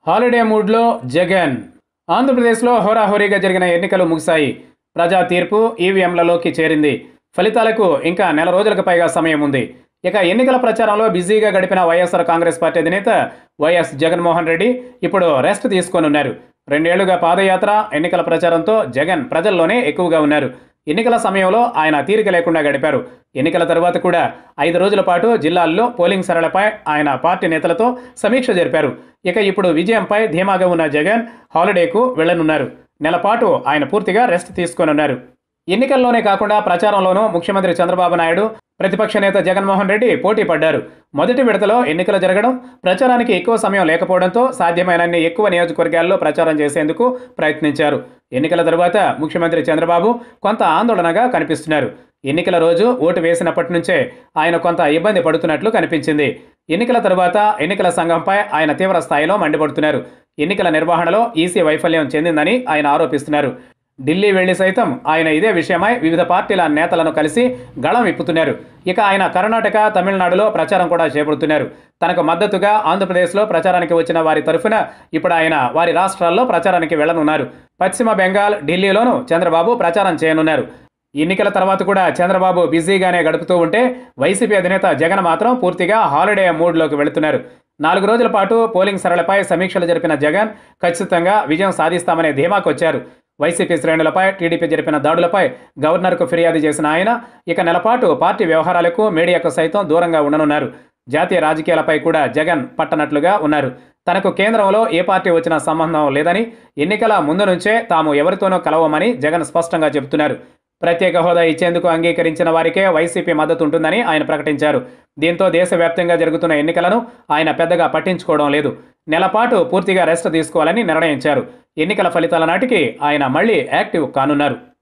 holiday మూడ్లో జగన్ ఆంధ్రప్రదేశ్లో హోరాహోరీగా జరిగిన ఎన్నికలు ముగిశాయి ప్రజా తీర్పు ఈవీఎంలలోకి చేరింది ఫలితాలకు ఇంకా నెల రోజులకు పైగా సమయం ఉంది ఇక ఎన్నికల ప్రచారంలో బిజీగా గడిపిన వైఎస్ఆర్ కాంగ్రెస్ పార్టీ అధినేత వైఎస్ జగన్మోహన్ రెడ్డి ఇప్పుడు రెస్ట్ తీసుకోనున్నారు రెండేళ్లుగా పాదయాత్ర ఎన్నికల ప్రచారంతో జగన్ ప్రజల్లోనే ఎక్కువగా ఉన్నారు ఎన్నికల సమయంలో ఆయన తీరిక లేకుండా గడిపారు ఎన్నికల తర్వాత కూడా ఐదు రోజుల పాటు జిల్లాల్లో పోలింగ్ సరళపై ఆయన పార్టీ నేతలతో సమీక్ష జరిపారు ఇక ఇప్పుడు విజయంపై ధీమాగా ఉన్న జగన్ హాలిడేకు వెళ్లనున్నారు నెలపాటు ఆయన పూర్తిగా రెస్ట్ తీసుకోనున్నారు ఎన్నికల్లోనే కాకుండా ప్రచారంలోనూ ముఖ్యమంత్రి చంద్రబాబు నాయుడు ప్రతిపక్ష నేత జగన్మోహన్ రెడ్డి పోటీ పడ్డారు మొదటి విడతలో ఎన్నికలు జరగడం ప్రచారానికి ఎక్కువ సమయం లేకపోవడంతో సాధ్యమైనన్ని ఎక్కువ నియోజకవర్గాల్లో ప్రచారం చేసేందుకు ప్రయత్నించారు ఎన్నికల తరువాత ముఖ్యమంత్రి చంద్రబాబు కొంత ఆందోళనగా కనిపిస్తున్నారు ఎన్నికల రోజు ఓటు వేసినప్పటి నుంచే ఆయన కొంత ఇబ్బంది పడుతున్నట్లు కనిపించింది ఎన్నికల తరువాత ఎన్నికల సంఘంపై ఆయన తీవ్ర స్థాయిలో మండిపడుతున్నారు ఎన్నికల నిర్వహణలో ఈసీ వైఫల్యం చెందిందని ఆయన ఆరోపిస్తున్నారు ఢిల్లీ వెళ్లి సైతం ఆయన ఇదే విషయమై వివిధ పార్టీల నేతలను కలిసి గళం విప్పుతున్నారు ఇక ఆయన కర్ణాటక తమిళనాడులో ప్రచారం కూడా చేపడుతున్నారు తనకు మద్దతుగా ఆంధ్రప్రదేశ్లో ప్రచారానికి వచ్చిన వారి తరఫున ఇప్పుడు ఆయన వారి రాష్ట్రాల్లో ప్రచారానికి వెళ్లనున్నారు పశ్చిమ బెంగాల్ ఢిల్లీలోనూ చంద్రబాబు ప్రచారం చేయనున్నారు ఎన్నికల తర్వాత కూడా చంద్రబాబు బిజీగానే గడుపుతూ ఉంటే వైసీపీ అధినేత జగన్ మాత్రం పూర్తిగా హాలిడే మూడ్లోకి వెళుతున్నారు నాలుగు రోజుల పాటు పోలింగ్ సరళపై సమీక్షలు జరిపిన జగన్ ఖచ్చితంగా విజయం సాధిస్తామనే ధీమాకు వచ్చారు వైసీపీ శ్రేణులపై టీడీపీ జరిపిన దాడులపై గవర్నర్కు ఫిర్యాదు చేసిన ఆయన ఇక నెలపాటు పార్టీ వ్యవహారాలకు మీడియాకు సైతం దూరంగా ఉండనున్నారు జాతీయ రాజకీయాలపై కూడా జగన్ పట్టనట్లుగా ఉన్నారు తనకు కేంద్రంలో ఏ పార్టీ వచ్చినా సంబంధం లేదని ఎన్నికల ముందు నుంచే తాము ఎవరితోనూ కలవమని జగన్ స్పష్టంగా చెబుతున్నారు ప్రత్యేక హోదా ఇచ్చేందుకు అంగీకరించిన వారికే వైసీపీ మద్దతు ఉంటుందని ఆయన ప్రకటించారు దీంతో దేశవ్యాప్తంగా జరుగుతున్న ఎన్నికలను ఆయన పెద్దగా పట్టించుకోవడం లేదు నెలపాటు పూర్తిగా రెస్ట్ తీసుకోవాలని నిర్ణయించారు ఎన్నికల ఫలితాల నాటికి ఆయన మళ్లీ యాక్టివ్ కానున్నారు